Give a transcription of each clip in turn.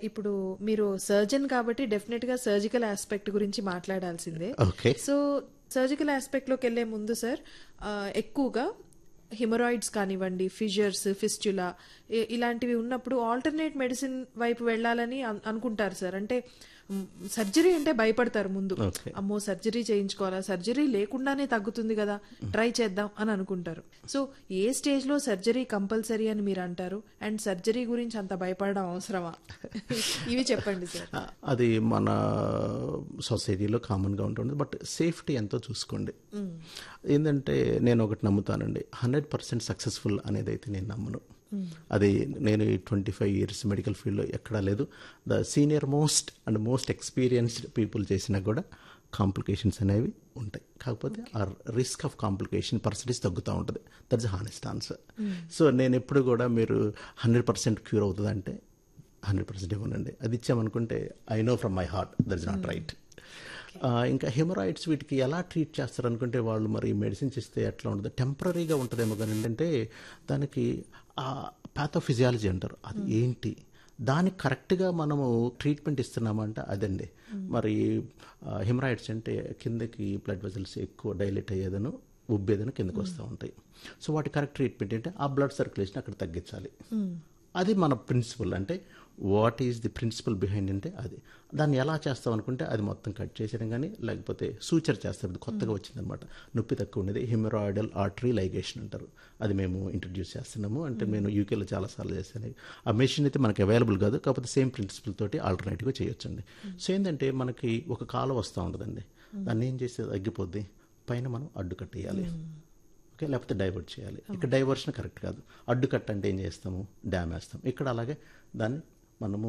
ఇప్పుడు మీరు సర్జన్ కాబట్టి డెఫినెట్ గా సర్జికల్ ఆస్పెక్ట్ గురించి మాట్లాడాల్సిందే ఓకే సో సర్జికల్ ఆస్పెక్ట్ లోకి వెళ్లే ముందు సార్ ఆ, ఎక్కువగా హిమరాయిడ్స్ కానివ్వండి ఫిజర్స్ ఫిస్టులా ఇలాంటివి ఉన్నప్పుడు ఆల్టర్నేట్ మెడిసిన్ వైపు వెళ్ళాలని అన్- అనుకుంటారు సార్ అంటే సర్జరీ అంటే భయపడతారు ముందు Okay. అమ్మో సర్జరీ చేయించుకోవాలా సర్జరీ లేకుండానే తగ్గుతుంది కదా ట్రై చేద్దాం అని అనుకుంటారు సో ఏ స్టేజ్ లో సర్జరీ కంపల్సరీ అని మీరు అంటారు అండ్ సర్జరీ గురించి అంత భయపడడం అవసరమా ఇవి చెప్పండి సార్ ఆ, అది మన సొసైటీలో కామన్గా ఉంటుంది బట్ సేఫ్టీ ఎంతో చూసుకోండి ఏంటంటే నేను ఒకటి నమ్ముతానండి హండ్రెడ్ పర్సెంట్ సక్సెస్ఫుల్ అనేది అయితే నేను నమ్మను అది నేను ట్వంటీ ఫైవ్ ఇయర్స్ మెడికల్ ఫీల్డ్లో ఎక్కడా లేదు the senior most and most experienced people చేసినా కూడా కాంప్లికేషన్స్ అనేవి ఉంటాయి కాకపోతే ఆ రిస్క్ ఆఫ్ కాంప్లికేషన్ పర్సంటేజ్ తగ్గుతూ ఉంటుంది దట్స్ హానెస్ట్ ఆన్సర్ సో నేను ఎప్పుడు కూడా మీరు హండ్రెడ్ పర్సెంట్ క్యూర్ అవుతుంది అంటే హండ్రెడ్ పర్సెంట్ ఇవ్వనండి అది ఇచ్చామనుకుంటే I know from my heart that is not right ఇంకా హెమరాయిడ్స్ వీటికి ఎలా ట్రీట్ చేస్తారు అనుకుంటే వాళ్ళు మరి మెడిసిన్స్ ఇస్తే ఎట్లా ఉంటుంది టెంపరీగా ఉంటుందేమో కానీ ఏంటంటే దానికి ఆ ప్యాథోఫిజియాలజీ అంటారు అది ఏంటి దానికి కరెక్ట్గా మనము ట్రీట్మెంట్ ఇస్తున్నామంటే అదండి మరి హెమరాయిడ్స్ అంటే కిందకి బ్లడ్ వెజల్స్ ఎక్కువ డైలేట్ అయ్యేదను ఉబ్బేదను కిందకి వస్తూ ఉంటాయి సో వాటి కరెక్ట్ ట్రీట్మెంట్ ఏంటంటే ఆ బ్లడ్ సర్క్యులేషన్ అక్కడ తగ్గించాలి అది మన ప్రిన్సిపల్ అంటే what is the principle behind అంటే అది దాన్ని ఎలా చేస్తాం అనుకుంటే అది మొత్తం కట్ చేసేయడం కానీ లేకపోతే సూచర్ చేస్తారు ఇది కొత్తగా వచ్చిందనమాట నొప్పి తక్కువ ఉండేది హిమరాయిడల్ ఆర్టరీ లైగేషన్ అంటారు అది మేము ఇంట్రడ్యూస్ చేస్తున్నాము అంటే నేను యూకేలో చాలాసార్లు చేశాను ఆ మెషిన్ అయితే మనకి అవైలబుల్ కాదు కాకపోతే సేమ్ ప్రిన్సిపల్ తోటి ఆల్టర్నేటివ్గా చేయొచ్చండి సో ఏంటంటే మనకి ఒక కాలం వస్తూ ఉంటుందండి దాన్ని ఏం చేస్తే తగ్గిపోద్ది పైన మనం అడ్డు కట్టేయాలి ఓకే లేకపోతే డైవర్ట్ చేయాలి ఇక్కడ డైవర్షన్ కరెక్ట్ కాదు అడ్డు కట్ అంటే ఏం చేస్తాము డ్యామ్ వేస్తాం ఇక్కడ అలాగే దాన్ని మనము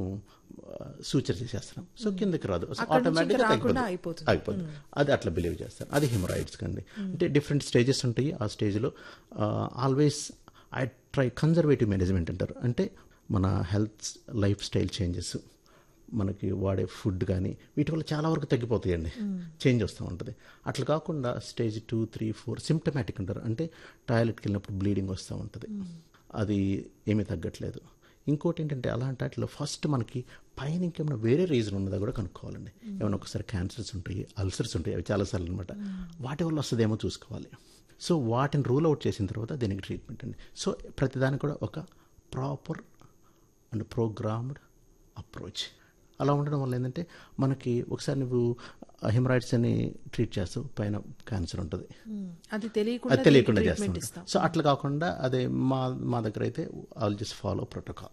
సూచర్ చేసేస్తున్నాం సో కిందకి రాదు సో అక్కడి నుంచి ఇంకా ఆటోమేటిక్గా రాకుండా తగ్గిపోతుంది అయిపోతుంది. అయిపోతుంది అది అట్లా బిలీవ్ చేస్తారు అది హిమరాయిడ్స్ కండి అంటే డిఫరెంట్ స్టేజెస్ ఉంటాయి ఆ స్టేజ్లో always I try conservative management అంటారు అంటే మన హెల్త్ లైఫ్ స్టైల్ చేంజెస్ మనకి వాడే ఫుడ్ కానీ వీటి వల్ల చాలా వరకు తగ్గిపోతాయండి చేంజ్ వస్తూ ఉంటుంది అట్లా కాకుండా stage two three four symptomatic అంటారు అంటే టాయిలెట్కి వెళ్ళినప్పుడు బ్లీడింగ్ వస్తూ ఉంటుంది అది ఏమీ తగ్గట్లేదు ఇంకోటి ఏంటంటే అలాంటి వాటిలో ఫస్ట్ మనకి పైన ఇంకేమైనా వేరే రీజన్ ఉన్నదా కూడా కనుక్కోవాలండి ఏమైనా ఒకసారి క్యాన్సర్స్ ఉంటాయి అల్సర్స్ ఉంటాయి అవి చాలాసార్లు అనమాట వాటి వల్ల వస్తుందేమో చూసుకోవాలి సో వాటిని రూల్ అవుట్ చేసిన తర్వాత దీనికి ట్రీట్మెంట్ అండి సో ప్రతిదానికి కూడా ఒక ప్రాపర్ అండ్ ప్రోగ్రామ్డ్ అప్రోచ్ అలా ఉండడం వల్ల ఏంటంటే మనకి ఒకసారి నువ్వు హిమరాయిడ్స్ అని ట్రీట్ చేస్తావు పైన క్యాన్సర్ ఉంటుంది అది తెలియకుండా అది తెలియకుండా దీనికి చేస్తాం treatment ఇస్తాం సో అట్లా కాకుండా అదే మా మా దగ్గర అయితే ఆల్ జస్ట్ ఫాలో ప్రోటోకాల్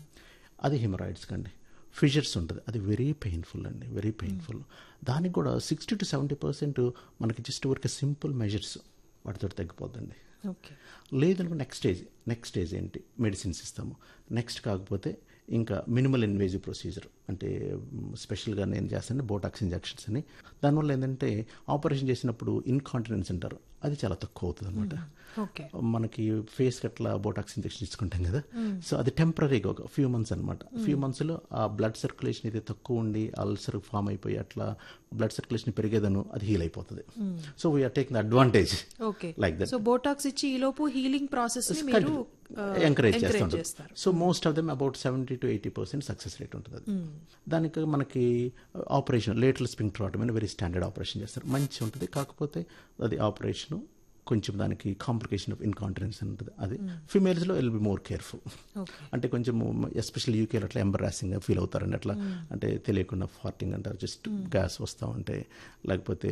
అది హిమరాయిడ్స్ కండి ఫిజర్స్ ఉంటుంది అది వెరీ పెయిన్ఫుల్ అండి వెరీ పెయిన్ఫుల్ దానికి కూడా సిక్స్టీ టు సెవెంటీ పర్సెంట్ మనకి జస్ట్ ఊరికే సింపుల్ మెజర్స్ వాటితో తగ్గిపోద్దండి ఓకే లేదనుకో నెక్స్ట్ స్టేజ్ నెక్స్ట్ స్టేజ్ ఏంటి మెడిసిన్స్ ఇస్తాము నెక్స్ట్ కాకపోతే ఇంకా మినిమల్ ఇన్వేజివ్ ప్రొసీజర్ అంటే స్పెషల్గా నేను చేస్తాను బోటాక్స్ ఇంజెక్షన్స్ అని దానివల్ల ఏంటంటే ఆపరేషన్ చేసినప్పుడు ఇన్కాంటినెన్స్ అంటారు అది చాలా తక్కువ అవుతుంది అనమాట ఓకే మనకి ఫేస్ అట్లా బోటాక్స్ ఇంజెక్షన్ ఇచ్చుకుంటాం కదా సో అది టెంపరీగా ఒక ఫ్యూ మంత్స్ అనమాట ఫ్యూ మంత్స్లో ఆ బ్లడ్ సర్క్యులేషన్ అయితే తక్కువ ఉండి అల్సర్ ఫామ్ అయిపోయి అట్లా బ్లడ్ సర్క్యులేషన్ పెరిగేదను అది హీల్ అయిపోతుంది so we are taking advantage okay like that so Botox ఇచ్చి ఈ లోపు హీలింగ్ ప్రాసెస్ ని మీరు ఎంకరేజ్ ఎంకరేజ్ చేస్తుంటారు చేస్తారు so most of them about seventy to eighty percent success rate ఉంటుంది అది దానికి మనకి ఆపరేషన్ లేటల్ స్పింక్ట్రాటమ్ అని వెరీ స్టాండర్డ్ ఆపరేషన్ చేస్తారు మంచి ఉంటుంది కాకపోతే అది ఆపరేషన్ కొంచెం దానికి కాంప్లికేషన్ ఆఫ్ ఇన్కాంటినెన్స్ ఉంటుంది అది ఫిమేల్స్లో will be more careful okay అంటే కొంచెం ఎస్పెషల్ యూకేలో అట్లా ఎంబరాసింగ్గా ఫీల్ అవుతారండి అట్లా అంటే తెలియకుండా ఫార్టింగ్ అంటారు జస్ట్ గ్యాస్ వస్తూ ఉంటే లేకపోతే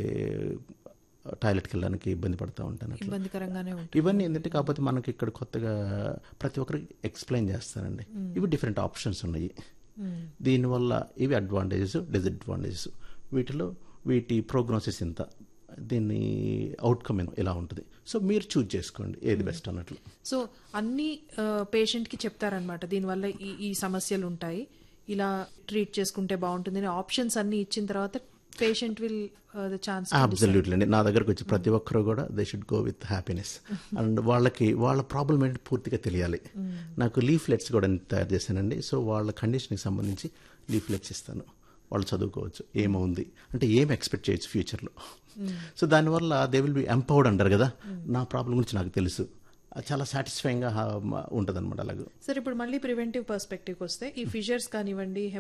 టాయిలెట్కి వెళ్ళడానికి ఇబ్బంది పడుతూ ఉంటాను అట్లా ఇబ్బందికరంగానే ఉంటుంది ఇవన్నీ ఏంటంటే కాకపోతే మనకి ఇక్కడ కొత్తగా ప్రతి ఒక్కరికి ఎక్స్ప్లెయిన్ చేస్తారండి ఇవి డిఫరెంట్ ఆప్షన్స్ ఉన్నాయి దీనివల్ల ఇవి అడ్వాంటేజెస్ డిసడ్వాంటేజెస్ వీటిలో వీటి ప్రోగ్నోసిస్ ఎంత దీన్ని అవుట్కమ్ ఎలా ఉంటుంది సో మీరు చూజ్ చేసుకోండి ఏది బెస్ట్ అన్నట్లు సో అన్ని పేషెంట్ కి చెప్తారనమాట దీనివల్ల ఈ ఈ సమస్యలు ఉంటాయి ఇలా ట్రీట్ చేసుకుంటే బాగుంటుంది అని ఆప్షన్స్ అన్ని ఇచ్చిన తర్వాత patient will the chance absolutely అండి నా దగ్గరకు వచ్చి ప్రతి ఒక్కరు కూడా they should go with happiness and వాళ్ళకి వాళ్ళ ప్రాబ్లం ఏంటి పూర్తిగా తెలియాలి నాకు లీఫ్లెట్స్ కూడా నేను తయారు చేశానండి సో వాళ్ళ కండిషన్కి సంబంధించి లీఫ్లెట్స్ ఇస్తాను వాళ్ళు చదువుకోవచ్చు ఏమవుంది అంటే ఏం ఎక్స్పెక్ట్ చేయొచ్చు ఫ్యూచర్లో సో దానివల్ల దే విల్ బి ఎంపవర్డ్ అంటారు కదా నా ప్రాబ్లం గురించి నాకు తెలుసు అది చాలా సాటిస్ఫైయింగ్గా ఉంటుంది అనమాట అలాగే సార్ ఇప్పుడు మళ్ళీ ప్రివెంటివ్ పర్స్పెక్టివ్ వస్తే ఈ ఫిషర్స్ కానివ్వండి